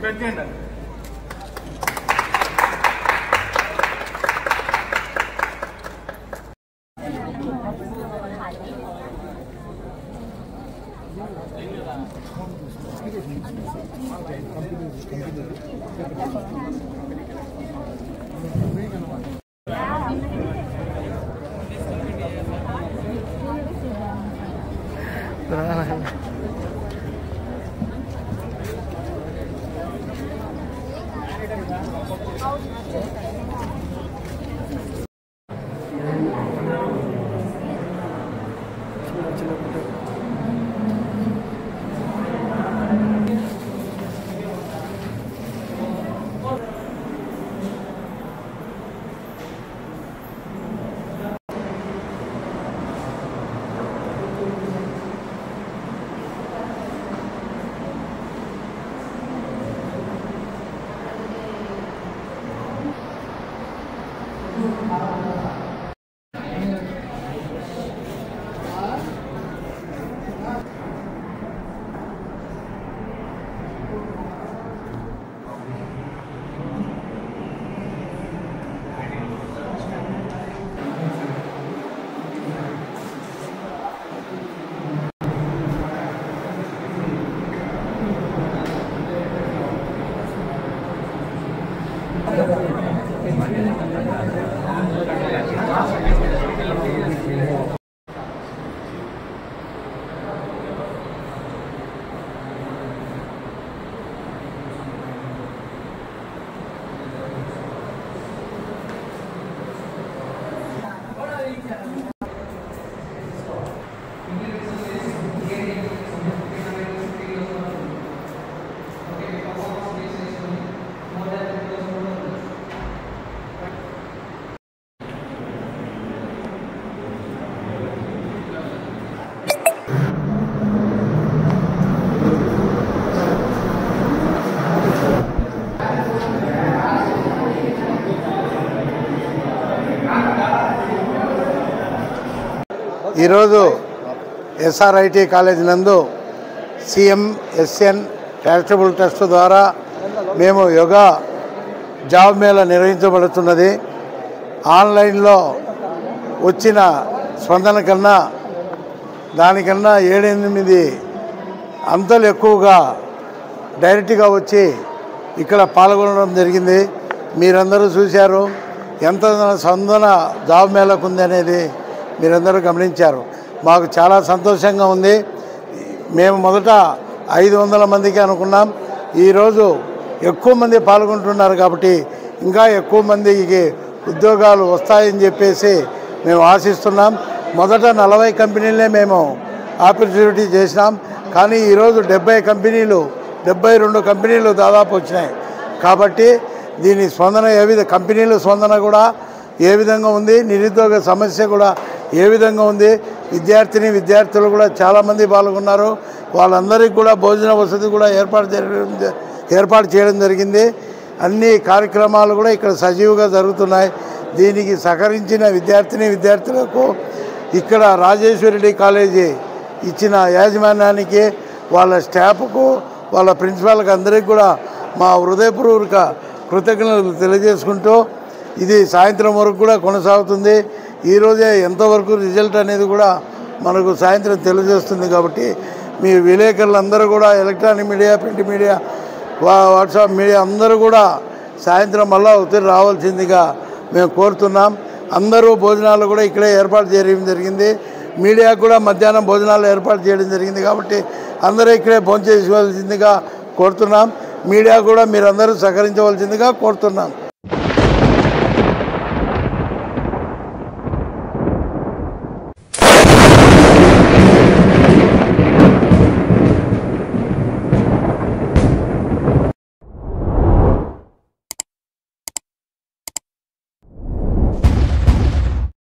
పెట్టండి ఈరోజు SRIT college నందు సిఎం ఎస్ఎన్ చారిటబుల్ ట్రస్ట్ ద్వారా మేము యోగా జాబ్ మేళ నిర్వహించబడుతున్నది ఆన్లైన్లో వచ్చిన స్పందన కన్నా దానికన్నా ఏడెనిమిది అంతలు ఎక్కువగా డైరెక్ట్గా వచ్చి ఇక్కడ పాల్గొనడం జరిగింది మీరందరూ చూశారు ఎంత స్పందన జాబ్ మేళకు ఉంది అనేది మీరందరూ గమనించారు మాకు చాలా సంతోషంగా ఉంది మేము మొదట ఐదు వందల మందికి అనుకున్నాం ఈరోజు ఎక్కువ మంది పాల్గొంటున్నారు కాబట్టి ఇంకా ఎక్కువ మందికి ఉద్యోగాలు వస్తాయని చెప్పేసి మేము ఆశిస్తున్నాం మొదట నలభై కంపెనీలనే మేము ఆపర్చునిటీ చేసినాం కానీ ఈరోజు డెబ్బై కంపెనీలు డెబ్బై రెండు కంపెనీలు దాదాపు వచ్చినాయి కాబట్టి దీని స్పందన ఏ విధ కంపెనీల స్పందన కూడా ఏ విధంగా ఉంది నిరుద్యోగ సమస్య కూడా ఏ విధంగా ఉంది విద్యార్థిని విద్యార్థులు కూడా చాలామంది పాల్గొన్నారు వాళ్ళందరికీ కూడా భోజన వసతి కూడా ఏర్పాటు చేయడం జ- ఏర్పాటు చేయడం జరిగింది అన్ని కార్యక్రమాలు కూడా ఇక్కడ సజీవుగా జరుగుతున్నాయి దీనికి సహకరించిన విద్యార్థిని విద్యార్థులకు ఇక్కడ రాజేశ్వరెడ్డి కాలేజీ ఇచ్చిన యాజమాన్యానికి వాళ్ళ స్టాఫ్కు వాళ్ళ ప్రిన్సిపాల్కి అందరికీ కూడా మా హృదయపూర్వక కృతజ్ఞతలు తెలియజేసుకుంటూ ఇది సాయంత్రం వరకు కూడా కొనసాగుతుంది ఈరోజే ఎంతవరకు రిజల్ట్ అనేది కూడా మనకు సాయంత్రం తెలియజేస్తుంది కాబట్టి మీ విలేకరులందరూ కూడా ఎలక్ట్రానిక్ మీడియా ప్రింట్ మీడియా వా- వాట్సాప్ మీడియా అందరూ కూడా సాయంత్రం మళ్ళా ఒత్తిడి రావాల్సిందిగా మేము కోరుతున్నాం అందరూ భోజనాలు కూడా ఇక్కడే ఏర్పాటు చేయడం జరిగింది మీడియా కూడా మధ్యాహ్నం భోజనాలు ఏర్పాటు చేయడం జరిగింది కాబట్టి అందరూ ఇక్కడే భోంచేసుకోవాల్సిందిగా కోరుతున్నాం మీడియా కూడా మీరందరూ సహకరించవలసిందిగా కోరుతున్నాం